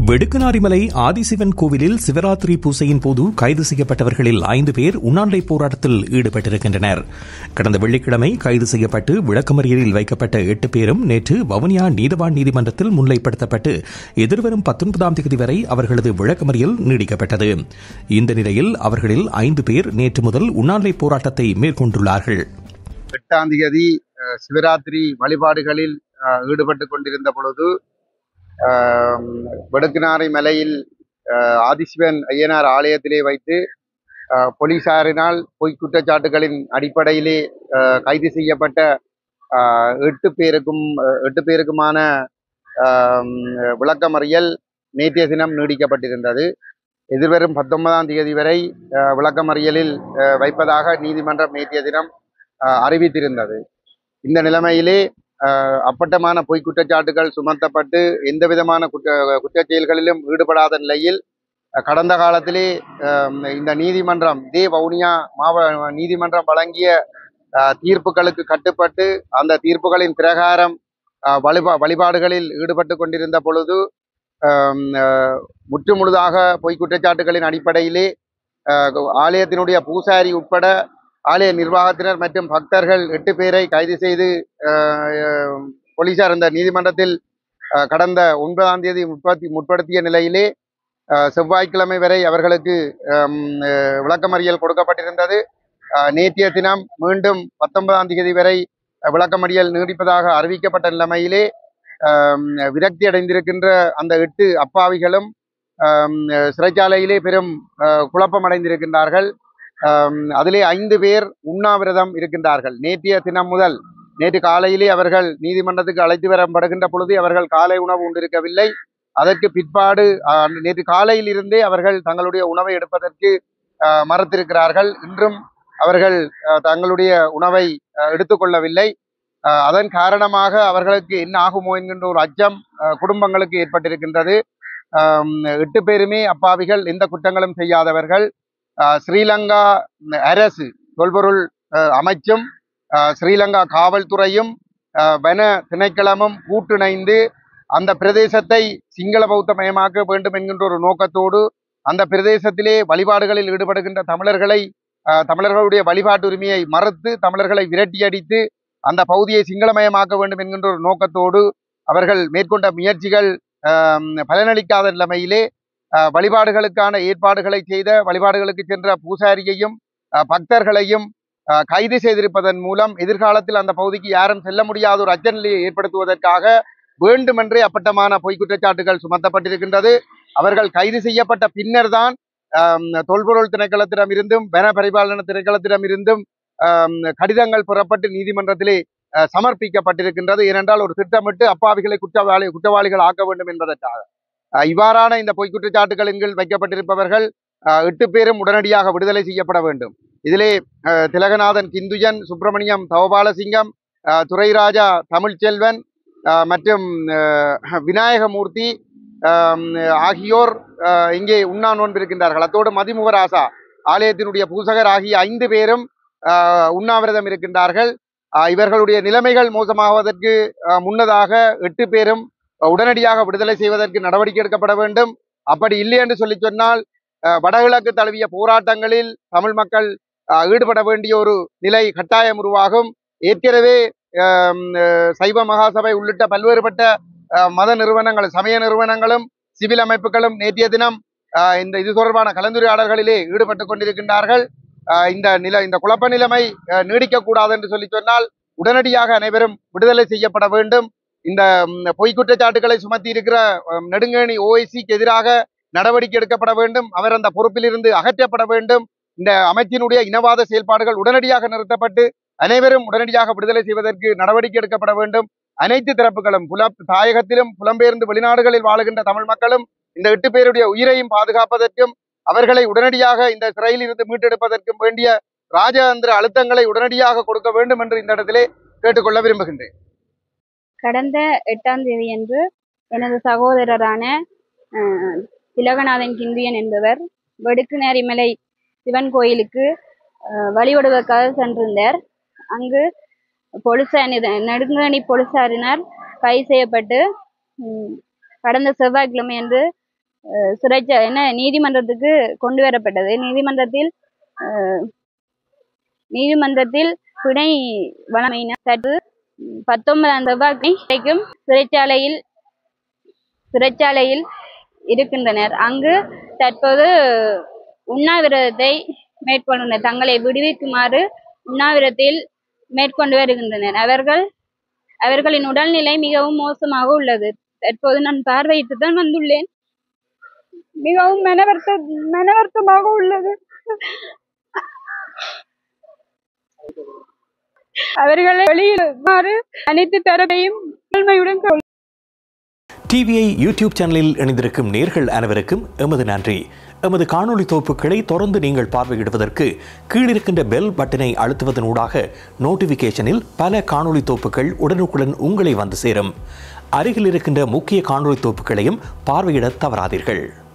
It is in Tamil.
வெடுக்கனாரிமலை ஆதிசிவன் கோவிலில் சிவராத்திரி பூசையின் போது கைது செய்யப்பட்டவர்களில் ஐந்து பேர் உண்ணாநிலை போராட்டத்தில் ஈடுபட்டிருக்கின்றனர் கடந்த வெள்ளிக்கிழமை கைது செய்யப்பட்டு விளக்கமறியலில் வைக்கப்பட்ட எட்டு பேரும் நேற்று வவுனியா நீதவான் நீதிமன்றத்தில் முன்னிலைப்படுத்தப்பட்டு எதிர்வரும் பத்தொன்பதாம் தேதி வரை அவர்களது விளக்கமறியல் நீடிக்கப்பட்டது இந்த நிலையில் அவர்களில் ஐந்து பேர் நேற்று முதல் உண்ணாநிலை போராட்டத்தை மேற்கொண்டுள்ளார்கள் எட்டாம் தேதி அஹ், சிவராத்திரி வழிபாடுகளில் அஹ், ஈடுபட்டு கொண்டிருந்த பொழுது ஆம், வடுக்குநாரை மலையில் அஹ், ஆதிசிவன் ஐயனார் ஆலயத்திலே வைத்து அஹ், போலீசாரினால் பொய் குற்றச்சாட்டுகளின் அடிப்படையிலே அஹ், கைது செய்யப்பட்ட அஹ், எட்டு பேருக்கும் அஹ், எட்டு பேருக்குமான ஆம், விளக்கமறியல் நேற்றைய தினம் நீடிக்கப்பட்டிருந்தது எதிர்வரும் பத்தொன்பதாம் தேதி வரை அஹ், விளக்கமறியலில் அஹ், வைப்பதாக நீதிமன்றம் நேற்றைய தினம் அஹ், அறிவித்திருந்தது இந்த நிலைமையிலே அஹ், அப்பட்டமான பொய் குற்றச்சாட்டுகள் சுமத்தப்பட்டு எந்த விதமான குற்ற குற்றச் செயல்களிலும் ஈடுபடாத நிலையில் அஹ், கடந்த காலத்திலே அஹ், இந்த நீதிமன்றம் இதே வவுனியா மாவ நீதிமன்றம் வழங்கிய அஹ், தீர்ப்புகளுக்கு கட்டுப்பட்டு அந்த தீர்ப்புகளின் பிரகாரம் அஹ், வழிபா வழிபாடுகளில் ஈடுபட்டு கொண்டிருந்த பொழுது அஹ், அஹ், முற்றுமுழுதாக பொய் குற்றச்சாட்டுகளின் அடிப்படையிலே அஹ், ஆலயத்தினுடைய பூசாரி உட்பட ஆலய நிர்வாகத்தினர் மற்றும் பக்தர்கள் எட்டு பேரை கைது செய்து அஹ், அஹ், போலீசார் இந்த நீதிமன்றத்தில் அஹ், கடந்த ஒன்பதாம் தேதி முற்படுத்தி முற்படுத்திய நிலையிலே அஹ், செவ்வாய்க்கிழமை வரை அவர்களுக்கு ஹம், அஹ், விளக்கமறியல் கொடுக்கப்பட்டிருந்தது அஹ், நேற்றைய தினம் மீண்டும் பத்தொன்பதாம் தேதி வரை அஹ், விளக்கமறியல் நீடிப்பதாக அறிவிக்கப்பட்ட நிலைமையிலே ஹம், விரக்தி அடைந்திருக்கின்ற அந்த எட்டு அப்பாவிகளும் ஹம், சிறைச்சாலையிலே பெரும் அஹ், குழப்பம் அடைந்திருக்கின்றார்கள் ஆம், அதிலே ஐந்து பேர் உண்ணாவிரதம் இருக்கின்றார்கள் நேற்றைய தினம் முதல் நேற்று காலையிலே அவர்கள் நீதிமன்றத்துக்கு அழைத்து வரப்படுகின்ற பொழுது அவர்கள் காலை உணவு உண்டிருக்கவில்லை அதற்கு பிற்பாடு ஆ, நேற்று காலையில் இருந்தே அவர்கள் தங்களுடைய உணவை எடுப்பதற்கு ஆ, மறுத்திருக்கிறார்கள் இன்றும் அவர்கள் ஆ, தங்களுடைய உணவை ஆ, எடுத்துக்கொள்ளவில்லை ஆ, அதன் காரணமாக அவர்களுக்கு என்ன ஆகுமோ என்கின்ற ஒரு அச்சம் ஆ, குடும்பங்களுக்கு ஏற்பட்டிருக்கின்றது ஆம், எட்டு பேருமே அப்பாவிகள் எந்த குற்றங்களும் செய்யாதவர்கள் ஆஹ் ஸ்ரீலங்கா அரசு தொல்பொருள் ஆஹ் அமைச்சும் ஆஹ் ஸ்ரீலங்கா காவல்துறையும் ஆஹ் வன திணைக்களமும் கூட்டிணைந்து அந்த பிரதேசத்தை சிங்கள பௌத்த மயமாக்க வேண்டும் என்கின்ற ஒரு நோக்கத்தோடு அந்த பிரதேசத்திலே வழிபாடுகளில் ஈடுபடுகின்ற தமிழர்களை ஆஹ் தமிழர்களுடைய வழிபாட்டு உரிமையை மறுத்து தமிழர்களை விரட்டியடித்து அந்த பகுதியை சிங்களமயமாக்க வேண்டும் என்கின்ற ஒரு நோக்கத்தோடு அவர்கள் மேற்கொண்ட முயற்சிகள் ஆஹ் பலனளிக்காத நிலைமையிலே அஹ் வழிபாடுகளுக்கான ஏற்பாடுகளை செய்த வழிபாடுகளுக்கு சென்ற பூசாரியையும் அஹ் பக்தர்களையும் அஹ் கைது செய்திருப்பதன் மூலம் எதிர்காலத்தில் அந்த பகுதிக்கு யாரும் செல்ல முடியாத ஒரு அச்சநிலையை ஏற்படுத்துவதற்காக வேண்டுமென்றே அப்பட்டமான பொய் குற்றச்சாட்டுகள் சுமத்தப்பட்டிருக்கின்றது அவர்கள் கைது செய்யப்பட்ட பின்னர் தான் தொல்பொருள் திணைக்களத்திடம் இருந்தும் வன பரிபாலன திணைக்களத்திடம் இருந்தும் கடிதங்கள் புறப்பட்டு நீதிமன்றத்திலே அஹ் சமர்ப்பிக்கப்பட்டிருக்கின்றது ஏனென்றால் ஒரு திட்டமிட்டு அப்பாவிகளை குற்றவாளி குற்றவாளிகள் ஆக்க வேண்டும் என்பதற்காக அஹ் இவ்வாறான இந்த பொய் குற்றச்சாட்டுகளின் கீழ் வைக்கப்பட்டிருப்பவர்கள் அஹ் எட்டு பேரும் உடனடியாக விடுதலை செய்யப்பட வேண்டும் இதிலே அஹ் திலகநாதன் கிந்துஜன் சுப்பிரமணியம் தவபாலசிங்கம் அஹ் துரைராஜா தமிழ்ச்செல்வன் அஹ் மற்றும் அஹ் விநாயகமூர்த்தி அஹ் ஆகியோர் அஹ் இங்கே உண்ணா நோன்பிருக்கின்றார்கள் அத்தோடு மதிமுகராசா ஆலயத்தினுடைய பூசகர் ஆகிய ஐந்து பேரும் அஹ் உண்ணாவிரதம் இருக்கின்றார்கள் அஹ் இவர்களுடைய நிலைமைகள் மோசமாவதற்கு அஹ் முன்னதாக எட்டு பேரும் உடனடியாக விடுதலை செய்வதற்கு நடவடிக்கை எடுக்கப்பட வேண்டும் அப்படி இல்லை என்று சொல்லி சொன்னால் அஹ், வடகிழக்கு தழுவிய போராட்டங்களில் தமிழ் மக்கள் அஹ், ஈடுபட வேண்டிய ஒரு நிலை கட்டாயம் உருவாகும் ஏற்கனவே அஹ், அஹ், சைவ மகாசபை உள்ளிட்ட பல்வேறுபட்ட அஹ், மத நிறுவனங்கள் சமய நிறுவனங்களும் சிவில் அமைப்புகளும் நேற்றைய தினம் அஹ், இந்த இது தொடர்பான கலந்துரையாடல்களிலே ஈடுபட்டு கொண்டிருக்கின்றார்கள் அஹ், இந்த நில இந்த குழப்ப நிலைமை அஹ், நீடிக்கக்கூடாது என்று சொல்லி சொன்னால் உடனடியாக அனைவரும் விடுதலை செய்யப்பட வேண்டும் இந்த ம், பொய் குற்றச்சாட்டுகளை சுமத்தி இருக்கிற ம், நெடுங்கேணி ஓஐசிக்கு எதிராக நடவடிக்கை எடுக்கப்பட வேண்டும் அவர் அந்த பொறுப்பிலிருந்து அகற்றப்பட வேண்டும் இந்த அமைச்சினுடைய இனவாத செயல்பாடுகள் உடனடியாக நிறுத்தப்பட்டு அனைவரும் உடனடியாக விடுதலை செய்வதற்கு நடவடிக்கை எடுக்கப்பட வேண்டும் அனைத்து தரப்புகளும் புல தாயகத்திலும் புலம்பெயர்ந்து வெளிநாடுகளில் வாழுகின்ற தமிழ் மக்களும் இந்த எட்டு பேருடைய உயிரையும் பாதுகாப்பதற்கும் அவர்களை உடனடியாக இந்த சிறையில் இருந்து மீட்டெடுப்பதற்கும் வேண்டிய ராஜதந்திர அழுத்தங்களை உடனடியாக கொடுக்க வேண்டும் என்று இந்த இடத்திலே கேட்டுக்கொள்ள விரும்புகின்றேன் கடந்த எட்டாம் தேதியன்று எனது சகோதரரான அஹ், திலகநாதன் கிந்தியன் என்பவர் வெடுக்குநேரிமலை சிவன் கோயிலுக்கு அஹ், வழிபடுவதற்காக சென்றிருந்தார் அங்கு போலீசார் நெடுங்கணி போலீசாரினர் கைது செய்யப்பட்டு ம், கடந்த செவ்வாய்க்கிழமை அன்று அஹ், சிறைச்ச என்ன நீதிமன்றத்துக்கு கொண்டு வரப்பட்டது நீதிமன்றத்தில் அஹ், நீதிமன்றத்தில் பிணை வழமையினர் சற்று பத்தொன்பதாம் செவ்வாய்க்கிழமை வரைக்கும் சிறைச்சாலையில் சிறைச்சாலையில் இருக்கின்றனர் அங்கு தற்போது உண்ணாவிரதத்தை மேற்கொண்டுள்ளனர் தங்களை விடுவிக்குமாறு உண்ணாவிரத்தில் மேற்கொண்டு வருகின்றனர் அவர்கள் அவர்களின் உடல்நிலை மிகவும் மோசமாக உள்ளது தற்போது நான் பார்வையிட்டு தான் வந்துள்ளேன் மிகவும் மனவர்த்த மனவர்த்தமாக உள்ளது அவர்களை வெளியிடுமாறு அனைத்து தரப்பையும் தாழ்மையுடன் கேட்டுக்கொள்கிறேன். டிவிஐ யூடியூப் சேனலில் இணைந்திருக்கும் நேர்கள் அனைவருக்கும் எமது நன்றி எமது காணொளி தொகுப்புகளை தொடர்ந்து நீங்கள் பார்வையிடுவதற்கு கீழிருக்கின்ற பெல் பட்டனை அழுத்துவதனூடாக நோட்டிஃபிகேஷனில் பல காணொளி தொகுப்புகள் உடனுக்குடன் உங்களை வந்து சேரும் அருகில் இருக்கின்ற முக்கிய காணொளி தொகுப்புகளையும் பார்வையிட தவறாதீர்கள்